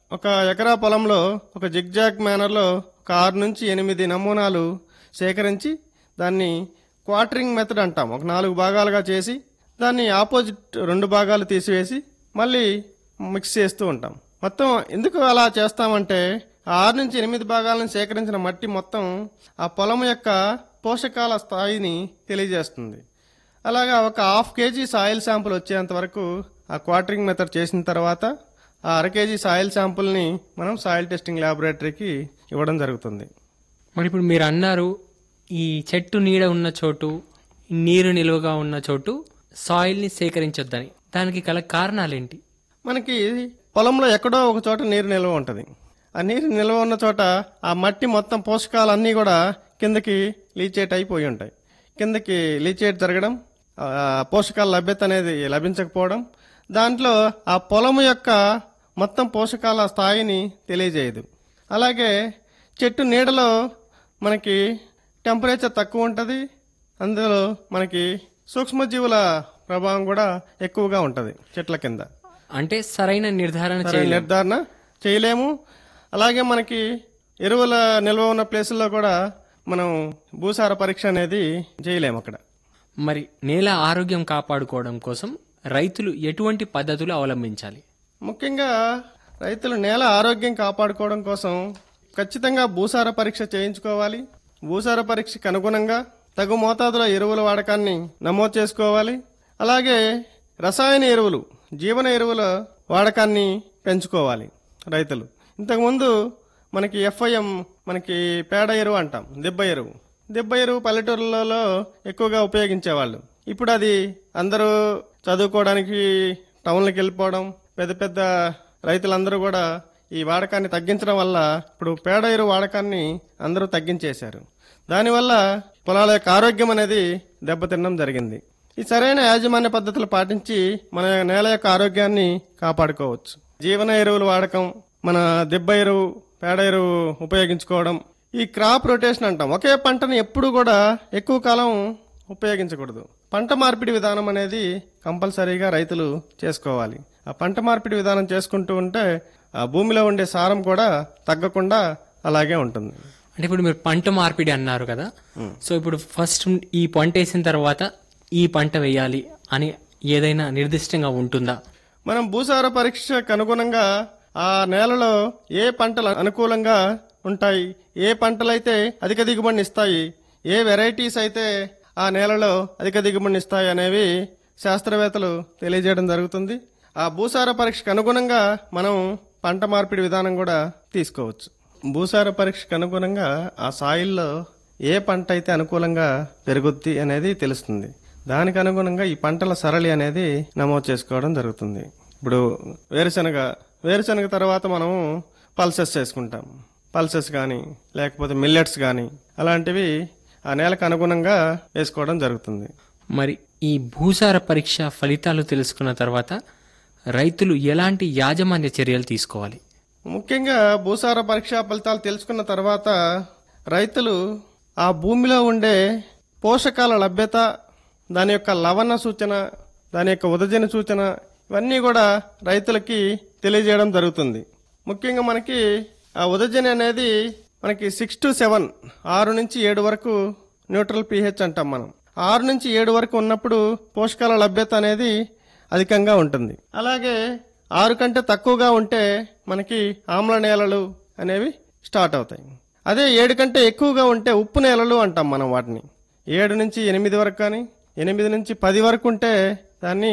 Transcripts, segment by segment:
ఒక ఎకరా పొలంలో ఒక జిగ్జాగ్ మేనర్లో ఒక ఆరు నుంచి ఎనిమిది నమూనాలు సేకరించి దాన్ని క్వార్టరింగ్ మెథడ్ అంటాం ఒక నాలుగు భాగాలుగా చేసి దాన్ని ఆపోజిట్ రెండు భాగాలు తీసివేసి మళ్ళీ మిక్స్ చేస్తూ ఉంటాం మొత్తం ఎందుకు అలా చేస్తామంటే ఆ ఆరు నుంచి ఎనిమిది భాగాలను సేకరించిన మట్టి మొత్తం ఆ పొలం యొక్క పోషకాల స్థాయిని తెలియజేస్తుంది అలాగా ఒక హాఫ్ కేజీ సాయిల్ శాంపుల్ వచ్చేంత వరకు ఆ క్వార్టరింగ్ మెథడ్ చేసిన తర్వాత ఆ అర కేజీ సాయిల్ శాంపుల్ని మనం సాయిల్ టెస్టింగ్ ల్యాబొరేటరీకి ఇవ్వడం జరుగుతుంది మరి ఇప్పుడు మీరు అన్నారు ఈ చెట్టు నీడ ఉన్న చోటు నీరు నిలువగా ఉన్న చోటు సాయిల్ని సేకరించొద్దని దానికి గల కారణాలేంటి మనకి పొలంలో ఎక్కడో ఒక చోట నీరు నిల్వ ఉంటుంది ఆ నీరు నిల్వ ఉన్న చోట ఆ మట్టి మొత్తం పోషకాలన్నీ కూడా కిందకి లీచేట్ అయిపోయి ఉంటాయి కిందకి లీచేట్ జరగడం ఆ పోషకాల లభ్యత అనేది లభించకపోవడం దాంట్లో ఆ పొలం యొక్క మొత్తం పోషకాల స్థాయిని తెలియజేయదు అలాగే చెట్టు నీడలో మనకి టెంపరేచర్ తక్కువ ఉంటుంది అందులో మనకి సూక్ష్మజీవుల ప్రభావం కూడా ఎక్కువగా ఉంటుంది చెట్ల కింద అంటే సరైన నిర్ధారణ సరైన చేయలేం నిర్ధారణ చేయలేము అలాగే మనకి ఎరువుల నిల్వ ఉన్న ప్లేసుల్లో కూడా మనం భూసార పరీక్ష అనేది చేయలేము అక్కడ మరి నేల ఆరోగ్యం కాపాడుకోవడం కోసం రైతులు ఎటువంటి పద్ధతులు అవలంబించాలి ముఖ్యంగా రైతులు నేల ఆరోగ్యం కాపాడుకోవడం కోసం ఖచ్చితంగా భూసార పరీక్ష చేయించుకోవాలి భూసార పరీక్షకు అనుగుణంగా తగు మోతాదులో ఎరువుల వాడకాన్ని నమోదు చేసుకోవాలి అలాగే రసాయన ఎరువులు జీవన ఎరువుల వాడకాన్ని పెంచుకోవాలి రైతులు ఇంతకుముందు మనకి ఎఫ్ఐఎం మనకి పేడ ఎరువు అంటాం దెబ్బ ఎరువు దెబ్బ ఎరువు పల్లెటూర్లలో ఎక్కువగా ఉపయోగించేవాళ్ళు ఇప్పుడు అది అందరూ చదువుకోవడానికి టౌన్లకు వెళ్ళిపోవడం పెద్ద పెద్ద రైతులందరూ కూడా ఈ వాడకాన్ని తగ్గించడం వల్ల ఇప్పుడు పేడ ఎరువు వాడకాన్ని అందరూ తగ్గించేశారు దానివల్ల పొలాల యొక్క ఆరోగ్యం అనేది దెబ్బతినడం జరిగింది ఈ సరైన యాజమాన్య పద్ధతులు పాటించి మన నేల యొక్క ఆరోగ్యాన్ని కాపాడుకోవచ్చు జీవన ఎరువుల వాడకం మన దెబ్బ ఎరువు పేడ ఎరువు ఉపయోగించుకోవడం ఈ క్రాప్ రొటేషన్ అంటాం ఒకే పంటని ఎప్పుడు కూడా ఎక్కువ కాలం ఉపయోగించకూడదు పంట మార్పిడి విధానం అనేది కంపల్సరీగా రైతులు చేసుకోవాలి ఆ పంట మార్పిడి విధానం చేసుకుంటూ ఉంటే ఆ భూమిలో ఉండే సారం కూడా తగ్గకుండా అలాగే ఉంటుంది అంటే ఇప్పుడు మీరు పంట మార్పిడి అన్నారు కదా సో ఇప్పుడు ఫస్ట్ ఈ పంట వేసిన తర్వాత ఈ పంట వేయాలి అని ఏదైనా నిర్దిష్టంగా ఉంటుందా మనం భూసార పరీక్షకు అనుగుణంగా ఆ నేలలో ఏ పంటలు అనుకూలంగా ఉంటాయి ఏ పంటలైతే అధిక దిగుబడిని ఇస్తాయి ఏ వెరైటీస్ అయితే ఆ నేలలో అధిక దిగుబడిని ఇస్తాయి అనేవి శాస్త్రవేత్తలు తెలియజేయడం జరుగుతుంది ఆ భూసార పరీక్షకు అనుగుణంగా మనం పంట మార్పిడి విధానం కూడా తీసుకోవచ్చు భూసార పరీక్షకు అనుగుణంగా ఆ సాయిల్లో ఏ పంట అయితే అనుకూలంగా పెరుగుద్ది అనేది తెలుస్తుంది దానికి అనుగుణంగా ఈ పంటల సరళి అనేది నమోదు చేసుకోవడం జరుగుతుంది ఇప్పుడు వేరుశనగ వేరుశనగ తర్వాత మనం పల్సెస్ చేసుకుంటాం పల్సెస్ కానీ లేకపోతే మిల్లెట్స్ కానీ అలాంటివి ఆ నేలకు అనుగుణంగా వేసుకోవడం జరుగుతుంది మరి ఈ భూసార పరీక్ష ఫలితాలు తెలుసుకున్న తర్వాత రైతులు ఎలాంటి యాజమాన్య చర్యలు తీసుకోవాలి ముఖ్యంగా భూసార పరీక్షా ఫలితాలు తెలుసుకున్న తర్వాత రైతులు ఆ భూమిలో ఉండే పోషకాల లభ్యత దాని యొక్క లవణ సూచన దాని యొక్క ఉదజన సూచన ఇవన్నీ కూడా రైతులకి తెలియజేయడం జరుగుతుంది ముఖ్యంగా మనకి ఆ ఉదజని అనేది మనకి సిక్స్ టు సెవెన్ ఆరు నుంచి ఏడు వరకు న్యూట్రల్ పీహెచ్ అంటాం మనం ఆరు నుంచి ఏడు వరకు ఉన్నప్పుడు పోషకాల లభ్యత అనేది అధికంగా ఉంటుంది అలాగే ఆరు కంటే తక్కువగా ఉంటే మనకి ఆమ్ల నేలలు అనేవి స్టార్ట్ అవుతాయి అదే ఏడు కంటే ఎక్కువగా ఉంటే ఉప్పు నేలలు అంటాం మనం వాటిని ఏడు నుంచి ఎనిమిది వరకు కానీ ఎనిమిది నుంచి పది వరకు ఉంటే దాన్ని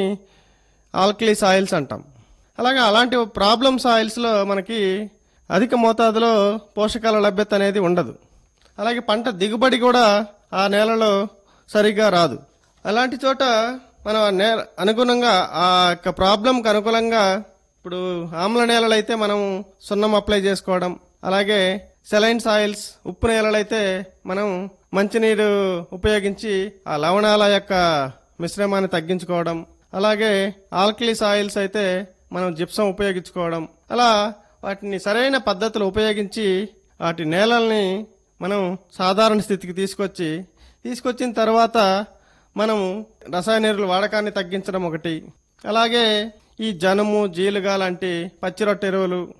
ఆల్కలీ సాయిల్స్ అంటాం అలాగే అలాంటి ప్రాబ్లమ్ సాయిల్స్లో మనకి అధిక మోతాదులో పోషకాల లభ్యత అనేది ఉండదు అలాగే పంట దిగుబడి కూడా ఆ నేలలో సరిగ్గా రాదు అలాంటి చోట మనం ఆ నేల అనుగుణంగా ఆ యొక్క ప్రాబ్లంకి అనుకూలంగా ఇప్పుడు ఆమ్ల నేలలైతే మనం సున్నం అప్లై చేసుకోవడం అలాగే సెలైన్ సాయిల్స్ ఉప్పు నేలలైతే మనం మంచినీరు ఉపయోగించి ఆ లవణాల యొక్క మిశ్రమాన్ని తగ్గించుకోవడం అలాగే ఆల్కలీ సాయిల్స్ అయితే మనం జిప్సం ఉపయోగించుకోవడం అలా వాటిని సరైన పద్ధతులు ఉపయోగించి వాటి నేలల్ని మనం సాధారణ స్థితికి తీసుకొచ్చి తీసుకొచ్చిన తర్వాత మనం రసాయన ఎరువుల వాడకాన్ని తగ్గించడం ఒకటి అలాగే ఈ జనుము జీలుగా లాంటి పచ్చిరొట్ట ఎరువులు